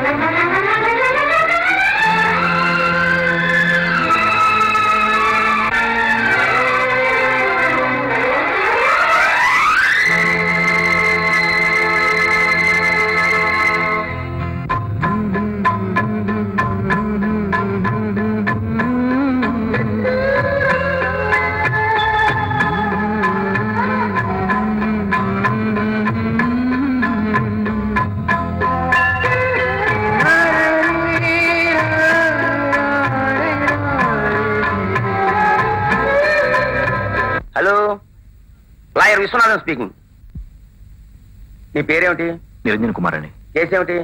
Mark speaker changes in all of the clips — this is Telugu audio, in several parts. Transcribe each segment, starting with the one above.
Speaker 1: హలో లాయర్ విశ్వనాథన్ స్పీకింగ్ నీ పేరేమిటి
Speaker 2: నిరంజన్ కుమార్ అని
Speaker 1: కేసేమిటి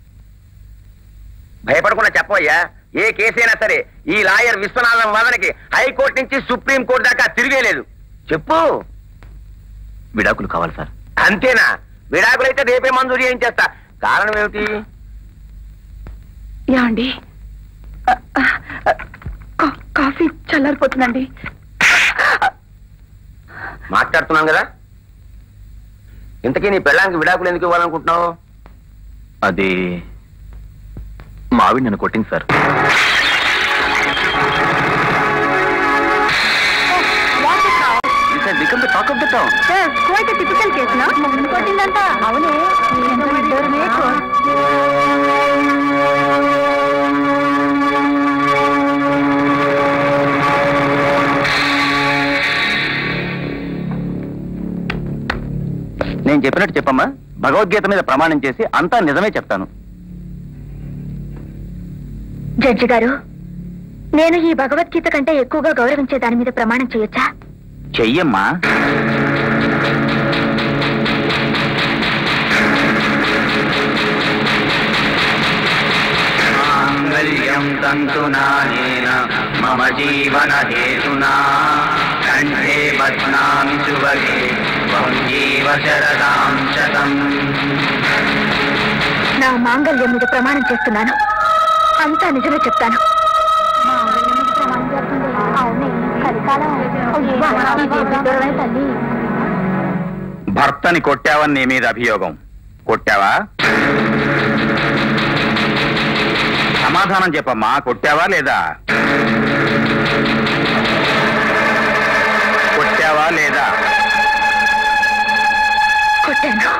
Speaker 1: భయపడకుండా చెప్పవయ్యా ఏ కేసైనా సరే ఈ లాయర్ విశ్వనాథం వాదనకి హైకోర్టు నుంచి సుప్రీం కోర్టు దాకా తిరిగేలేదు చెప్పు
Speaker 2: విడాకులు కావాలి సార్
Speaker 1: అంతేనా విడాకులైతే రేపే మంజూరు ఏం చేస్తా కారణం ఏమిటి
Speaker 3: యాండి కాఫీ చల్లారిపోతుందండి
Speaker 1: మాట్లాడుతున్నాం కదా ఇంతకీ నీ పెళ్ళానికి విడాకులు ఎందుకు ఇవ్వాలనుకుంటున్నావు
Speaker 2: అది మా ఆవిడ నన్ను కొట్టింది sir become the talk of the town
Speaker 3: quite typical కేసునా ముందు కొట్టిందంట అవునే ఇద్దరమే
Speaker 2: నేను చెప్పినట్టు చెప్పమ్మా భగవద్గీత మీద ప్రమాణం చేసి అంతా నిజమే చెప్తాను
Speaker 3: జడ్జి గారు నేను ఈ భగవద్గీత కంటే ఎక్కువగా గౌరవించే దాని మీద ప్రమాణం చేయొచ్చా
Speaker 2: చెయ్యమ్మా
Speaker 4: మాంగళ్యం తంతునానేన మమ జీవన హేతునా కంఠే బధ్నామి శుభగే త్వం జీవ శరదాం శతం
Speaker 3: నా మాంగళ్యం మీద ప్రమాణం చేస్తున్నాను అంతా నిజమే చెప్తాను
Speaker 2: భర్తని కొట్టావని నీ మీద అభియోగం కొట్టావా సమాధానం చెప్పమ్మా కొట్టావా లేదా కొట్టావా లేదా
Speaker 3: కొట్టాను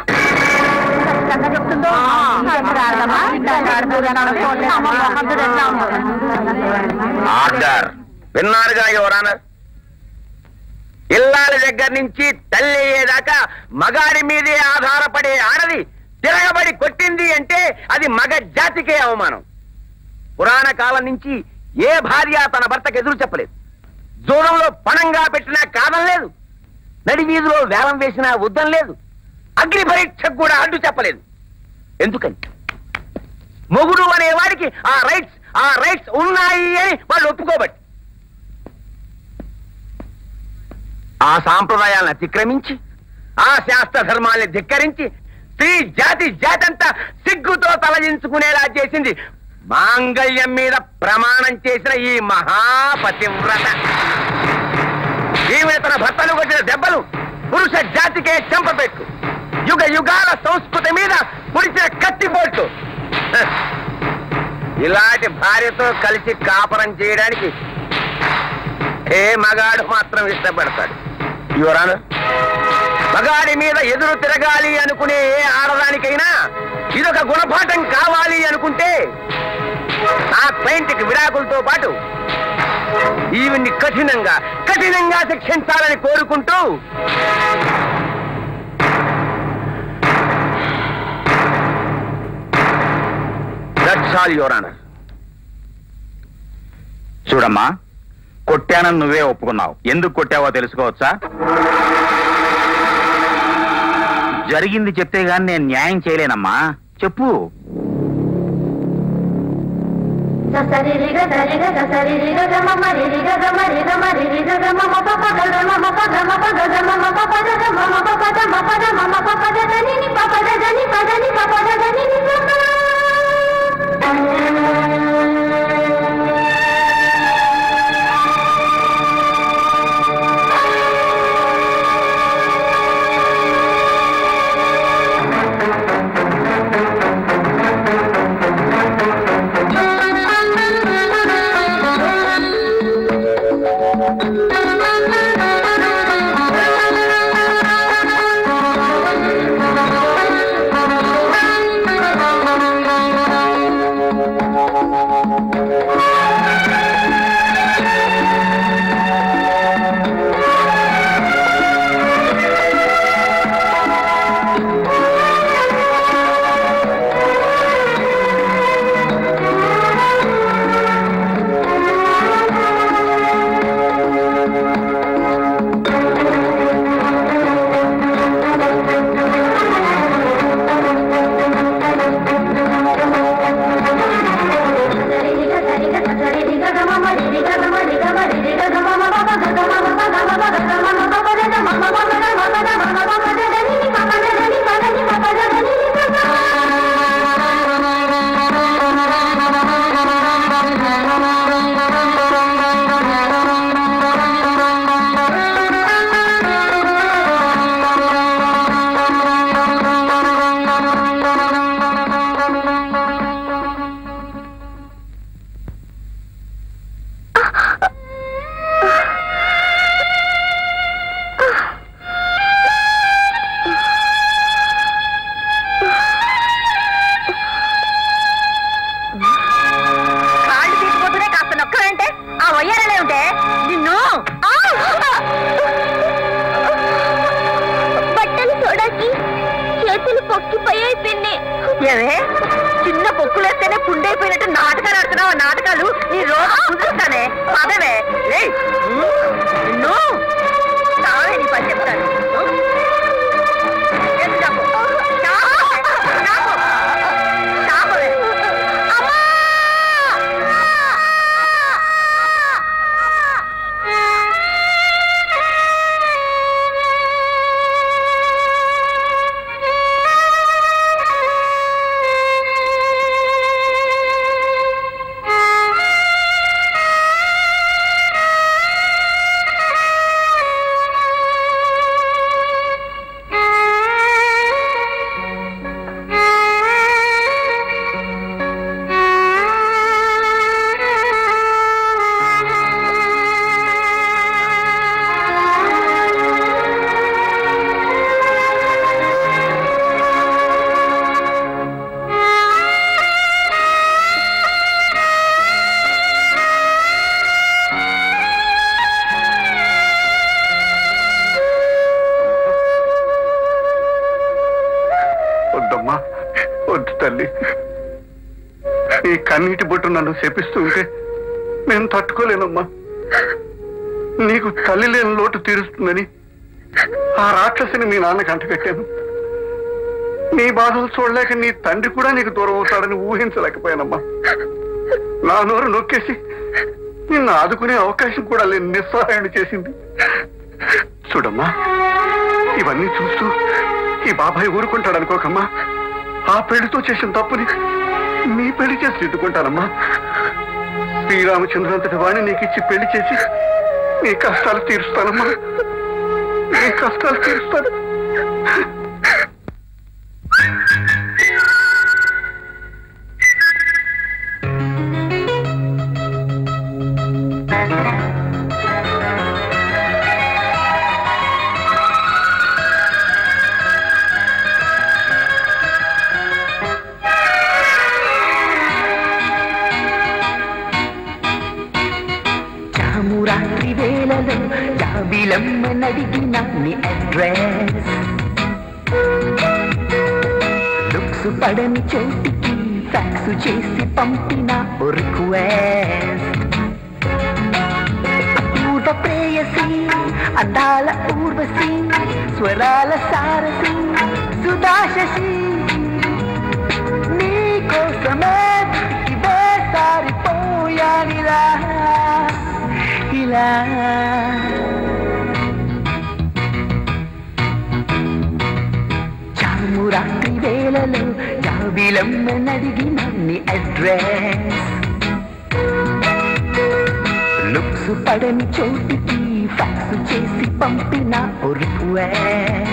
Speaker 1: ఆర్డర్ విన్నారుగా యువరానర్ ఇల్లాల దగ్గర నుంచి తల్లి అయ్యేదాకా మగాడి మీదే ఆధారపడే ఆడది తిరగబడి కొట్టింది అంటే అది మగ జాతికే అవమానం పురాణ కాలం నుంచి ఏ భార్య తన భర్తకు ఎదురు చెప్పలేదు దూరంలో పణంగా పెట్టినా కాదం లేదు నడి వీధిలో వేలం వేసినా వద్దం లేదు అగ్ని పరీక్షకు కూడా అడ్డు చెప్పలేదు ఎందుకని మొగుడు అనేవాడికి ఆ రైట్స్ ఆ రైట్స్ ఉన్నాయి అని వాళ్ళు ఒప్పుకోబట్టి ఆ సాంప్రదాయాలను అతిక్రమించి ఆ శాస్త్ర ధర్మాల్ని ధిక్కరించి స్త్రీ జాతి జాతి అంతా సిగ్గుతో తలదించుకునేలా చేసింది మాంగళ్యం మీద ప్రమాణం చేసిన ఈ మహాపతివ్రత ఈమె తన భర్తలు కొట్టిన దెబ్బలు పురుష జాతికే చెంపపెట్టు యుగ యుగాల సంస్కృతి మీద పుడిచిన కత్తిపోట్లు హ. ఇలాంటి భార్యతో కలిసి కాపరం చేయడానికి ఏ మగాడు మాత్రం ఇష్టపడతాడు యువరాను మగాడి మీద ఎదురు తిరగాలి అనుకునే ఏ ఆడదానికైనా ఇదొక గుణపాఠం కావాలి అనుకుంటే ఆ క్లయింట్కి విడాకులతో పాటు ఈవిని కఠినంగా కఠినంగా శిక్షించాలని కోరుకుంటూ దట్స్ ఆల్ యువర్ ఆనర్
Speaker 2: చూడమ్మా కొట్టానని నువ్వే ఒప్పుకున్నావు ఎందుకు కొట్టావో తెలుసుకోవచ్చా జరిగింది చెప్తే గాని నేను న్యాయం చేయలేనమ్మా చెప్పు
Speaker 3: ఏమే చిన్న పొక్కులేస్తేనే పుండైపోయినట్టు నాటకాలు ఆడుతున్నావు ఆ నాటకాలు నీ రోజు కుదురుతానే పదవే ఏయ్, నిన్ను చావే నీ పని చెప్తాను ఎత్తు చాపు. చాపు. చాపు. చాపవే.
Speaker 5: వద్దమ్మా వద్దు తల్లి ఈ కన్నీటి బొట్టు నన్ను శపిస్తూ ఉంటే నేను తట్టుకోలేనమ్మా నీకు తల్లి లేని లోటు తీరుస్తుందని ఆ రాక్షసిని మీ నాన్నకి అంటగట్టాను నీ బాధలు చూడలేక నీ తండ్రి కూడా నీకు దూరం అవుతాడని ఊహించలేకపోయానమ్మా నా నోరు నొక్కేసి నిన్ను ఆదుకునే అవకాశం కూడా లేని నిస్సహాయుడు చేసింది చూడమ్మా ఇవన్నీ చూస్తూ ఈ బాబాయ్ ఊరుకుంటాడు అనుకోకమ్మా ఆ పెళ్లితో చేసిన తప్పుని నీ పెళ్లి చేసి దిద్దుకుంటానమ్మా శ్రీరామచంద్రంతటి వాణ్ణి నీకు ఇచ్చి పెళ్లి చేసి నీ కష్టాలు తీరుస్తానమ్మా నీ కష్టాలు తీరుస్తాను
Speaker 6: జామురాత్రి వేళలో జాబిలమ్మనడిగిన నీ అడ్రస్ లుక్స్ పడని చోటికి ఫ్యాక్స్ చేసి పంపిన ఓ రిక్వెస్ట్ అపూర్వ ప్రేయసి అందాల ఊర్వశి స్వరాల సారసి సుధాశశి నీ కోసమే ఇవే సారిపోయానిలా ఇలా చామురాత్రి వేళలో జాబిలమ్మనడిగిన నీ అడ్రస్ లుక్స్ పడని చోటికి ఫ్యాక్స్ చేసి పంపిన ఓ రిక్వెస్ట్